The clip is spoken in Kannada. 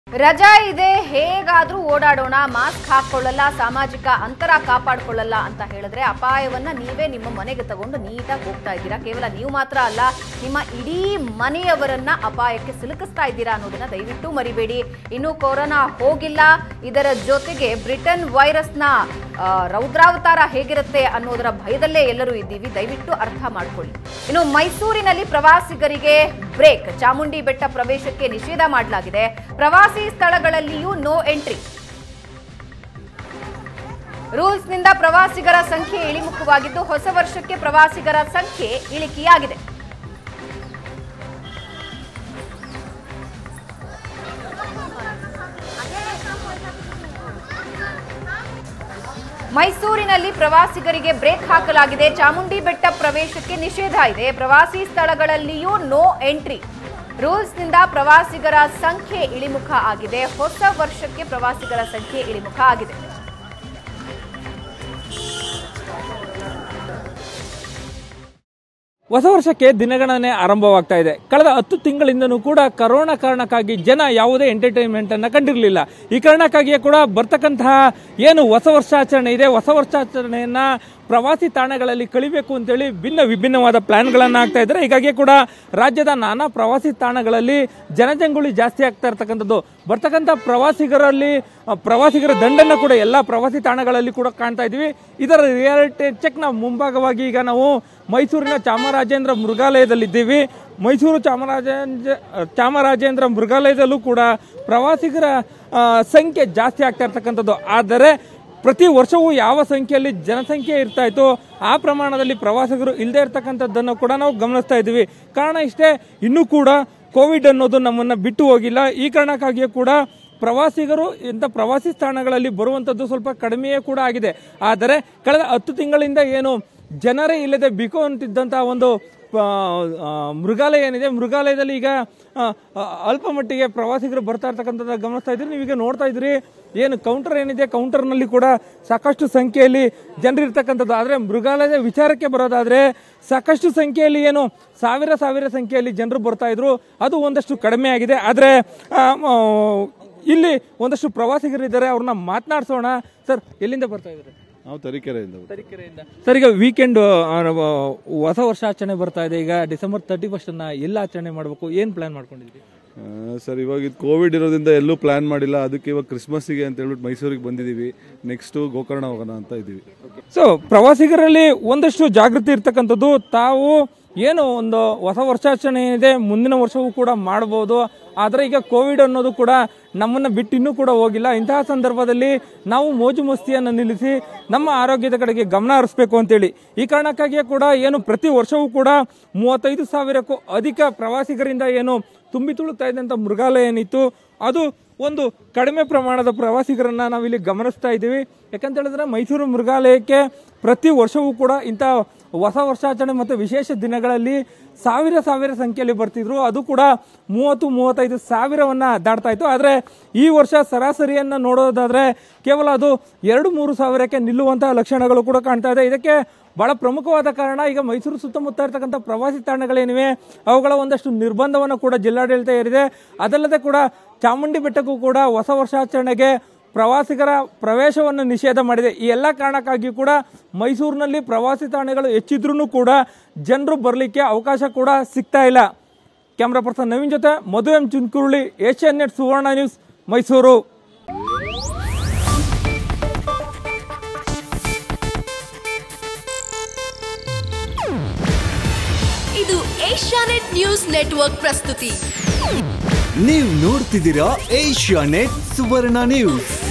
ರಜಾ ಇದೆ ಹೇಗಾದ್ರೂ ಓಡಾಡೋಣ ಮಾಸ್ಕ್ ಹಾಕೊಳ್ಳಲ್ಲ ಸಾಮಾಜಿಕ ಅಂತರ ಕಾಪಾಡ್ಕೊಳ್ಳಲ್ಲ ಅಂತ ಹೇಳಿದ್ರೆ ಅಪಾಯವನ್ನ ನೀವೇ ನಿಮ್ಮ ಮನೆಗೆ ತಗೊಂಡು ನೀಟಾಗಿ ಹೋಗ್ತಾ ಇದ್ದೀರಾ ಕೇವಲ ನೀವು ಮಾತ್ರ ಅಲ್ಲ ನಿಮ್ಮ ಇಡೀ ಮನೆಯವರನ್ನ ಅಪಾಯಕ್ಕೆ ಸಿಲುಕಿಸ್ತಾ ಇದ್ದೀರಾ ಅನ್ನೋದನ್ನ ದಯವಿಟ್ಟು ಮರಿಬೇಡಿ ಇನ್ನು ಕೊರೋನಾ ಹೋಗಿಲ್ಲ ಇದರ ಜೊತೆಗೆ ಬ್ರಿಟನ್ ವೈರಸ್ನ ಆ, ರೌದ್ರಾವತಾರ ಹೇಗಿರುತ್ತೆ ಅನ್ನೋದರ ಭಯದಲ್ಲೇ ಎಲ್ಲರೂ ಇದ್ದೀವಿ ದಯವಿಟ್ಟು ಅರ್ಥ ಮಾಡ್ಕೊಳ್ಳಿ ಇನ್ನು ಮೈಸೂರಿನಲ್ಲಿ ಪ್ರವಾಸಿಗರಿಗೆ ಬ್ರೇಕ್ ಚಾಮುಂಡಿ ಬೆಟ್ಟ ಪ್ರವೇಶಕ್ಕೆ ನಿಷೇಧ ಮಾಡಲಾಗಿದೆ ಪ್ರವಾಸಿ ಸ್ಥಳಗಳಲ್ಲಿಯೂ ನೋ ಎಂಟ್ರಿ ರೂಲ್ಸ್ನಿಂದ ಪ್ರವಾಸಿಗರ ಸಂಖ್ಯೆ ಇಳಿಮುಖವಾಗಿದ್ದು ಹೊಸ ವರ್ಷಕ್ಕೆ ಪ್ರವಾಸಿಗರ ಸಂಖ್ಯೆ ಇಳಿಕೆಯಾಗಿದೆ ಮೈಸೂರಿನಲ್ಲಿ ಪ್ರವಾಸಿಗರಿಗೆ ಬ್ರೇಕ್ ಹಾಕಲಾಗಿದೆ ಚಾಮುಂಡಿ ಬೆಟ್ಟ ಪ್ರವೇಶಕ್ಕೆ ನಿಷೇಧ ಇದೆ ಪ್ರವಾಸಿ ಸ್ಥಳಗಳಲ್ಲಿಯೂ ನೋ ಎಂಟ್ರಿ ರೂಲ್ಸ್ನಿಂದ ಪ್ರವಾಸಿಗರ ಸಂಖ್ಯೆ ಇಳಿಮುಖ ಆಗಿದೆ ಹೊಸ ವರ್ಷಕ್ಕೆ ಪ್ರವಾಸಿಗರ ಸಂಖ್ಯೆ ಇಳಿಮುಖ ಆಗಿದೆ ಹೊಸ ವರ್ಷಕ್ಕೆ ದಿನಗಣನೆ ಆರಂಭವಾಗ್ತಾ ಇದೆ ಕಳೆದ ಹತ್ತು ತಿಂಗಳಿಂದನೂ ಕೂಡ ಕರೋನಾ ಕಾರಣಕ್ಕಾಗಿ ಜನ ಯಾವುದೇ ಎಂಟರ್ಟೈನ್ಮೆಂಟ್ ಅನ್ನ ಕಂಡಿರಲಿಲ್ಲ ಈ ಕಾರಣಕ್ಕಾಗಿಯೇ ಕೂಡ ಬರ್ತಕ್ಕಂತಹ ಏನು ಹೊಸ ವರ್ಷಾಚರಣೆ ಇದೆ ಹೊಸ ವರ್ಷಾಚರಣೆಯನ್ನ ಪ್ರವಾಸಿ ತಾಣಗಳಲ್ಲಿ ಕಳಿಬೇಕು ಅಂತೇಳಿ ಭಿನ್ನ ವಿಭಿನ್ನವಾದ ಪ್ಲಾನ್ಗಳನ್ನು ಆಗ್ತಾ ಇದ್ದಾರೆ ಹೀಗಾಗಿ ಕೂಡ ರಾಜ್ಯದ ನಾನಾ ಪ್ರವಾಸಿ ತಾಣಗಳಲ್ಲಿ ಜನಜಂಗುಳಿ ಜಾಸ್ತಿ ಆಗ್ತಾ ಇರ್ತಕ್ಕಂಥದ್ದು ಬರ್ತಕ್ಕಂಥ ಪ್ರವಾಸಿಗರಲ್ಲಿ ಆ, ಪ್ರವಾಸಿಗರ ದಂಡನ್ನು ಕೂಡ ಎಲ್ಲ ಪ್ರವಾಸಿ ತಾಣಗಳಲ್ಲಿ ಕೂಡ ಕಾಣ್ತಾ ಇದ್ದೀವಿ ಇದರ ರಿಯಾಲಿಟಿ ಚೆಕ್ನ ಮುಂಭಾಗವಾಗಿ ಈಗ ನಾವು ಮೈಸೂರಿನ ಚಾಮರಾಜೇಂದ್ರ ಮೃಗಾಲಯದಲ್ಲಿದ್ದೀವಿ ಮೈಸೂರು ಚಾಮರಾಜೇಂದ್ರ ಚಾಮರಾಜೇಂದ್ರ ಮೃಗಾಲಯದಲ್ಲೂ ಕೂಡ ಪ್ರವಾಸಿಗರ ಆ, ಸಂಖ್ಯೆ ಜಾಸ್ತಿ ಆಗ್ತಾ ಇರ್ತಕ್ಕಂಥದ್ದು ಆದರೆ ಪ್ರತಿ ವರ್ಷವೂ ಯಾವ ಸಂಖ್ಯೆಯಲ್ಲಿ ಜನಸಂಖ್ಯೆ ಇರ್ತಾ ಇತ್ತು ಆ ಪ್ರಮಾಣದಲ್ಲಿ ಪ್ರವಾಸಿಗರು ಇಲ್ಲದೆ ಇರ್ತಕ್ಕಂಥದ್ದನ್ನು ಕೂಡ ನಾವು ಗಮನಿಸ್ತಾ ಇದ್ದೀವಿ ಕಾರಣ ಇಷ್ಟೇ ಇನ್ನೂ ಕೂಡ ಕೋವಿಡ್ ಅನ್ನೋದು ನಮ್ಮನ್ನು ಬಿಟ್ಟು ಹೋಗಿಲ್ಲ ಈ ಕಾರಣಕ್ಕಾಗಿಯೂ ಕೂಡ ಪ್ರವಾಸಿಗರು ಇಂಥ ಪ್ರವಾಸಿ ಸ್ಥಾನಗಳಲ್ಲಿ ಬರುವಂಥದ್ದು ಸ್ವಲ್ಪ ಕಡಿಮೆಯೇ ಕೂಡ ಆಗಿದೆ ಆದರೆ ಕಳೆದ ಹತ್ತು ತಿಂಗಳಿಂದ ಏನು ಜನರೇ ಇಲ್ಲದೆ ಬಿಕೋ ಅಂತಿದ್ದಂಥ ಒಂದು ಆ, ಆ, ಮೃಗಾಲಯ ಏನಿದೆ ಮೃಗಾಲಯದಲ್ಲಿ ಈಗ ಆ, ಆ, ಅಲ್ಪ ಮಟ್ಟಿಗೆ ಪ್ರವಾಸಿಗರು ಬರ್ತಾ ಇರ್ತಕ್ಕಂಥದ್ದು ಗಮನಿಸ್ತಾ ಇದ್ದೀರಿ ನೀವೀಗ ನೋಡ್ತಾ ಇದ್ದೀರಿ ಏನು ಕೌಂಟರ್ ಏನಿದೆ ಕೌಂಟರ್ನಲ್ಲಿ ಕೂಡ ಸಾಕಷ್ಟು ಸಂಖ್ಯೆಯಲ್ಲಿ ಜನರು ಇರ್ತಕ್ಕಂಥದ್ದು ಆದರೆ ಮೃಗಾಲಯದ ವಿಚಾರಕ್ಕೆ ಬರೋದಾದ್ರೆ ಸಾಕಷ್ಟು ಸಂಖ್ಯೆಯಲ್ಲಿ ಏನು ಸಾವಿರ ಸಾವಿರ ಸಂಖ್ಯೆಯಲ್ಲಿ ಜನರು ಬರ್ತಾ ಇದ್ರು ಅದು ಒಂದಷ್ಟು ಕಡಿಮೆ ಆಗಿದೆ ಆದರೆ ಆ, ಆ, ಇಲ್ಲಿ ಒಂದಷ್ಟು ಪ್ರವಾಸಿಗರಿದ್ದಾರೆ ಅವ್ರನ್ನ ಮಾತನಾಡಿಸೋಣ ಸರ್ ಎಲ್ಲಿಂದ ಬರ್ತಾ ಇದ್ದಾರೆ ನಾವು ತರೀಕೆರೆಯಿಂದ ಬರ್ತೀವಿ. ತರೀಕೆರೆಯಿಂದ ಸರ್ ಈಗ ವೀಕೆಂಡ್ ಹೊಸ ವರ್ಷ ಆಚರಣೆ ಬರ್ತಾ ಇದೆ ಈಗ ಡಿಸೆಂಬರ್ ತರ್ಟಿ ಫಸ್ಟ್ ಅನ್ನ ಎಲ್ಲ ಆಚರಣೆ ಮಾಡಬೇಕು ಏನ್ ಪ್ಲಾನ್ ಮಾಡ್ಕೊಂಡಿದ್ರಿ ಆ, ಸರ್ ಇವಾಗ ಇದು ಕೋವಿಡ್ ಇರೋದ್ರಿಂದ ಎಲ್ಲೂ ಪ್ಲಾನ್ ಮಾಡಿಲ್ಲ ಅದಕ್ಕೆ ಇವಾಗ ಕ್ರಿಸ್ಮಸ್ಸಿಗೆ ಅಂತ ಹೇಳ್ಬಿಟ್ಟು ಮೈಸೂರಿಗೆ ಬಂದಿದ್ದೀವಿ ನೆಕ್ಸ್ಟು ಗೋಕರ್ಣ ಹೋಗೋಣ ಅಂತ ಇದ್ದೀವಿ ಸೊ ಪ್ರವಾಸಿಗರಲ್ಲಿ ಒಂದಷ್ಟು ಜಾಗೃತಿ ಇರ್ತಕ್ಕಂಥದ್ದು ತಾವು ಏನು ಒಂದು ಹೊಸ ವರ್ಷಾಚರಣೆ ಏನಿದೆ ಮುಂದಿನ ವರ್ಷವೂ ಕೂಡ ಮಾಡಬಹುದು ಆದರೆ ಈಗ ಕೋವಿಡ್ ಅನ್ನೋದು ಕೂಡ ನಮ್ಮನ್ನ ಬಿಟ್ಟು ಇನ್ನೂ ಕೂಡ ಹೋಗಿಲ್ಲ ಇಂತಹ ಸಂದರ್ಭದಲ್ಲಿ ನಾವು ಮೋಜು ಮಸ್ತಿಯನ್ನು ನಿಲ್ಲಿಸಿ ನಮ್ಮ ಆರೋಗ್ಯದ ಕಡೆಗೆ ಗಮನ ಹರಿಸಬೇಕು ಅಂತೇಳಿ ಈ ಕಾರಣಕ್ಕಾಗಿಯೇ ಕೂಡ ಏನು ಪ್ರತಿ ವರ್ಷವೂ ಕೂಡ ಮೂವತ್ತೈದು ಸಾವಿರಕ್ಕೂ ಅಧಿಕ ಪ್ರವಾಸಿಗರಿಂದ ಏನು ತುಂಬಿ ತುಳುಕ್ತಾ ಇದ್ದಂಥ ಮೃಗಾಲಯ ಏನಿತ್ತು ಅದು ಒಂದು ಕಡಿಮೆ ಪ್ರಮಾಣದ ಪ್ರವಾಸಿಗರನ್ನ ನಾವಿಲ್ಲಿ ಗಮನಿಸ್ತಾ ಇದ್ದೀವಿ ಯಾಕಂತ ಹೇಳಿದ್ರೆ ಮೈಸೂರು ಮೃಗಾಲಯಕ್ಕೆ ಪ್ರತಿ ವರ್ಷವೂ ಕೂಡ ಇಂಥ ಹೊಸ ವರ್ಷಾಚರಣೆ ಮತ್ತು ವಿಶೇಷ ದಿನಗಳಲ್ಲಿ ಸಾವಿರ ಸಾವಿರ ಸಂಖ್ಯೆಯಲ್ಲಿ ಬರ್ತಿದ್ರು ಅದು ಕೂಡ ಮೂವತ್ತು ಮೂವತ್ತೈದು ಸಾವಿರವನ್ನ ದಾಟ್ತಾ ಇತ್ತು ಆದರೆ ಈ ವರ್ಷ ಸರಾಸರಿಯನ್ನ ನೋಡೋದಾದ್ರೆ ಕೇವಲ ಅದು ಎರಡು ಮೂರು ಸಾವಿರಕ್ಕೆ ನಿಲ್ಲುವಂತಹ ಲಕ್ಷಣಗಳು ಕೂಡ ಕಾಣ್ತಾ ಇದೆ ಇದಕ್ಕೆ ಬಹಳ ಪ್ರಮುಖವಾದ ಕಾರಣ ಈಗ ಮೈಸೂರು ಸುತ್ತಮುತ್ತ ಇರತಕ್ಕಂಥ ಪ್ರವಾಸಿ ತಾಣಗಳೇನಿವೆ ಅವುಗಳ ಒಂದಷ್ಟು ನಿರ್ಬಂಧವನ್ನು ಕೂಡ ಜಿಲ್ಲಾಡಳಿತ ಏರಿದೆ ಅದಲ್ಲದೆ ಕೂಡ ಚಾಮುಂಡಿ ಬೆಟ್ಟಕ್ಕೂ ಕೂಡ ಹೊಸ ವರ್ಷಾಚರಣೆಗೆ ಪ್ರವಾಸಿಗರ ಪ್ರವೇಶವನ್ನು ನಿಷೇಧ ಮಾಡಿದೆ ಈ ಎಲ್ಲ ಕಾರಣಕ್ಕಾಗಿ ಕೂಡ ಮೈಸೂರಿನಲ್ಲಿ ಪ್ರವಾಸಿ ತಾಣಗಳು ಹೆಚ್ಚಿದ್ರೂ ಕೂಡ ಜನರು ಬರಲಿಕ್ಕೆ ಅವಕಾಶ ಕೂಡ ಸಿಗ್ತಾ ಇಲ್ಲ ಕ್ಯಾಮ್ರಾ ಪರ್ಸನ್ ನವೀನ್ ಜೊತೆ Madhu M Chunkuruli Asianet Suvarna news Mysuru ಇದು ಏಷ್ಯಾನೆಟ್ ನ್ಯೂಸ್ ನೆಟ್ವರ್ಕ್ ಪ್ರಸ್ತುತಿ ನೀವು ನೋಡ್ತಿದ್ದೀರಾ ಏಷ್ಯಾ ನೆಟ್ ಸುವರ್ಣ ನ್ಯೂಸ್